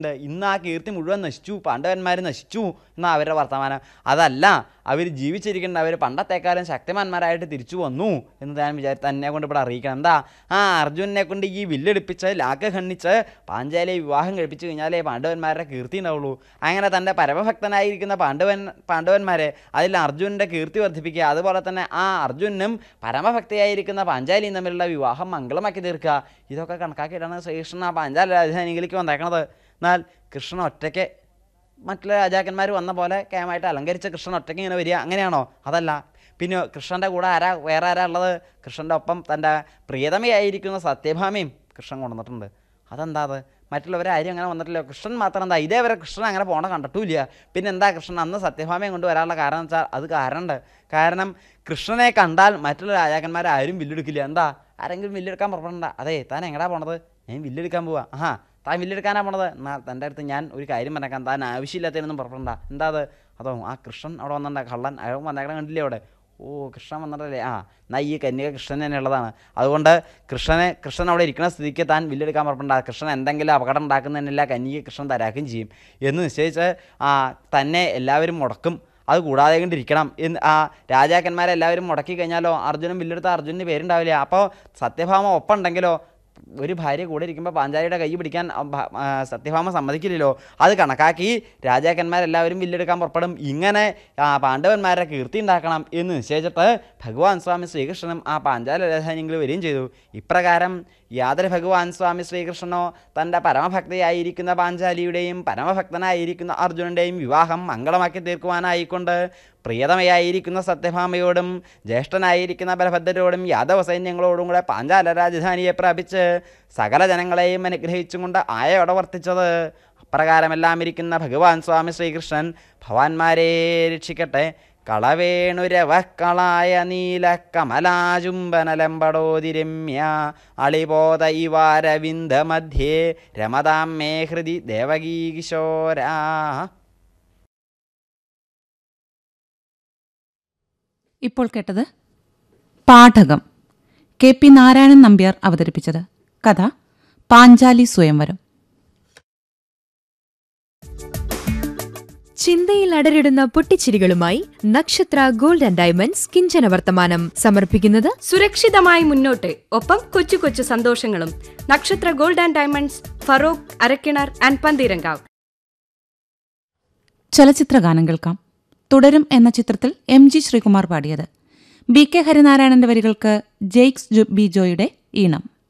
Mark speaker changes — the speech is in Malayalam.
Speaker 1: ഉണ്ട്. ഇന്ന് ആ കീർത്തി മുഴുവൻ നശിച്ചു പാണ്ഡവന്മാർ നശിച്ചു എന്നാ അവരുടെ വർത്തമാനം അതല്ല അവർ ജീവിച്ചിരിക്കേണ്ട അവർ പണ്ടത്തെക്കാലം ശക്തിമാന്മാരായിട്ട് തിരിച്ചു വന്നു എന്ന് ഞാൻ വിചാരി തന്നെ കൊണ്ട് ഇവിടെ അറിയിക്കണം എന്താ ആ അർജുനെ കൊണ്ട് ഈ വില്ലെടുപ്പിച്ച് ലാക്ക് ഖണ്ഡിച്ച് പാഞ്ചാലിയെ വിവാഹം കഴിപ്പിച്ച് കഴിഞ്ഞാലേ പാണ്ഡവന്മാരുടെ കീർത്തി ഉണ്ടാവുള്ളൂ അങ്ങനെ തൻ്റെ പരമഭക്തനായിരിക്കുന്ന പാണ്ഡവൻ പാണ്ഡവന്മാരെ അതിൽ അർജുനൻ്റെ കീർത്തി വർദ്ധിപ്പിക്കുക അതുപോലെ തന്നെ ആ അർജുനും പരമഭക്തിയായിരിക്കുന്ന പാഞ്ചാലിയും തമ്മിലുള്ള വിവാഹം മംഗളമാക്കി തീർക്കുക ഇതൊക്കെ കണക്കാക്കിയിട്ടാണ് ശ്രീകൃഷ്ണൻ ആ പാഞ്ചാല രാജധാനിയിലേക്ക് വന്നേക്കണത് എന്നാൽ കൃഷ്ണൻ ഒറ്റയ്ക്ക് മറ്റുള്ള രാജാക്കന്മാർ വന്ന പോലെ കേമായിട്ട് അലങ്കരിച്ച കൃഷ്ണൻ ഒറ്റയ്ക്ക് ഇങ്ങനെ വരിക അങ്ങനെയാണോ അതല്ല പിന്നെ കൃഷ്ണൻ്റെ കൂടെ ആരാ വേറെ ആരാ ഉള്ളത് കൃഷ്ണൻ്റെ ഒപ്പം തൻ്റെ പ്രിയതമയായിരിക്കുന്ന സത്യഭാമയും കൃഷ്ണൻ കൊണ്ടുവന്നിട്ടുണ്ട് അതെന്താ അത് മറ്റുള്ളവരെ ആരും അങ്ങനെ വന്നിട്ടില്ല കൃഷ്ണൻ മാത്രം എന്താ ഇതേവരെ കൃഷ്ണൻ അങ്ങനെ പോണ കണ്ടിട്ടില്ല പിന്നെ എന്താ കൃഷ്ണൻ അന്ന് സത്യഭാമയും കൊണ്ട് വരാനുള്ള കാരണം വെച്ചാൽ അത് കാരണമുണ്ട് കാരണം കൃഷ്ണനെ കണ്ടാൽ മറ്റുള്ള രാജാക്കന്മാർ ആരും വില്ലെടുക്കില്ല എന്താ ആരെങ്കിലും വില്ലെടുക്കാൻ പുറപ്പെടണ്ട അതെ താൻ എങ്ങടാ പോണത് ഞാൻ വില്ലെടുക്കാൻ പോവാ ആഹാ താൻ വില്ലെടുക്കാനാ പോണത് എന്നാൽ തൻ്റെ അടുത്ത് ഞാൻ ഒരു കാര്യം പറഞ്ഞേക്കാം താൻ ആവശ്യമില്ലാത്തതിനൊന്നും പുറപ്പെടണ്ട എന്താ അത് അതോ ആ കൃഷ്ണൻ അവിടെ വന്നിട്ടുണ്ട് കള്ളൻ അയാൾ വന്നേക്കണം കണ്ടില്ലേ അവിടെ ഓ കൃഷ്ണൻ വന്നിട്ടല്ലേ ആ എന്നാ ഈ കന്യക കൃഷ്ണൻ തന്നെ ഉള്ളതാണ് അതുകൊണ്ട് കൃഷ്ണനെ കൃഷ്ണൻ അവിടെ ഇരിക്കുന്ന സ്ഥിതിക്ക് താൻ വില്ലെടുക്കാൻ പുറപ്പെടണ്ട കൃഷ്ണൻ എന്തെങ്കിലും അപകടം ഉണ്ടാക്കുന്നതിനെല്ലാം കന്യക കൃഷ്ണൻ തരാക്കുകയും ചെയ്യും എന്ന് നിശ്ചയിച്ച് ആ തന്നെ എല്ലാവരും മുടക്കും അത് കൂടാതെ കൊണ്ടിരിക്കണം എന്ന് ആ രാജാക്കന്മാരെ എല്ലാവരും മുടക്കി കഴിഞ്ഞാലോ അർജുനൻ വില്ലെടുത്ത അർജുനന് പേരുണ്ടാവില്ല അപ്പോൾ സത്യഭാമ ഒപ്പം ഉണ്ടെങ്കിലോ ഒരു ഭാര്യ കൂടെ ഇരിക്കുമ്പോൾ പാഞ്ചാലിയുടെ കൈ പിടിക്കാൻ ആ ഭ- ആ സത്യഭാമ സമ്മതിക്കില്ലല്ലോ അത് കണക്കാക്കി രാജാക്കന്മാരെല്ലാവരും വില്ലെടുക്കാൻ പുറപ്പെടും ഇങ്ങനെ ആ പാണ്ഡവന്മാരുടെ കീർത്തി ഉണ്ടാക്കണം എന്ന് നിശ്ചയിച്ചിട്ട് ഭഗവാൻ സ്വാമി ശ്രീകൃഷ്ണനും ആ പാഞ്ചാല രാജധാനിയിൽ വരികയും ചെയ്തു ഇപ്രകാരം യാതൊരു ഭഗവാൻ സ്വാമി ശ്രീകൃഷ്ണനോ തൻ്റെ പരമഭക്തയായിരിക്കുന്ന പാഞ്ചാലിയുടെയും പരമഭക്തനായിരിക്കുന്ന അർജുനൻ്റെയും വിവാഹം മംഗളമാക്കി തീർക്കുവാനായിക്കൊണ്ട് പ്രിയതമയായിരിക്കുന്ന സത്യഭാമയോടും ജ്യേഷ്ഠനായിരിക്കുന്ന ബലഭദ്രരോടും യാദവ സൈന്യങ്ങളോടും കൂടെ പാഞ്ചാല രാജധാനിയെ പ്രാപിച്ച് സകല ജനങ്ങളെയും അനുഗ്രഹിച്ചും കൊണ്ട് ആയോടെ വർത്തിച്ചത് അപ്രകാരമെല്ലാം ഇരിക്കുന്ന ഭഗവാൻ സ്വാമി ശ്രീകൃഷ്ണൻ ഭവാന്മാരെ രക്ഷിക്കട്ടെ കളവേണുരവക്കളായ നീല കമലാചുംബനലമ്പടോതി രമ്യ അളിബോധ ഇവാരവിന്ദ മധ്യേ രമതാം മേ ഹൃദി ദേവകീ കിശോരാ
Speaker 2: ഇപ്പോൾ കേട്ടത് പാഠകം കെ പി നാരായണൻ നമ്പ്യാർ അവതരിപ്പിച്ചത് കഥ പാഞ്ചാലി സ്വയംവരം
Speaker 3: ചിന്തയിൽ അടരിടുന്ന പൊട്ടിച്ചിരികളുമായി നക്ഷത്ര ഗോൾഡ് ആൻഡ് ഡയമണ്ട്സ് കിഞ്ചന വർത്തമാനം സമർപ്പിക്കുന്നത്
Speaker 4: സുരക്ഷിതമായി മുന്നോട്ട് ഒപ്പം കൊച്ചു കൊച്ചു സന്തോഷങ്ങളും Nakshatra gold and diamonds Feroke Arakkinar and Pantheerankavu
Speaker 2: ചലച്ചിത്ര ഗാനം കേൾക്കാം തുടരും എന്ന ചിത്രത്തിൽ എം ജി ശ്രീകുമാർ പാടിയത് ബി കെ ഹരിനാരായണന്റെ വരികൾക്ക് ജെയ്ക്സ് ജു- ബി ജോയുടെ ഈണം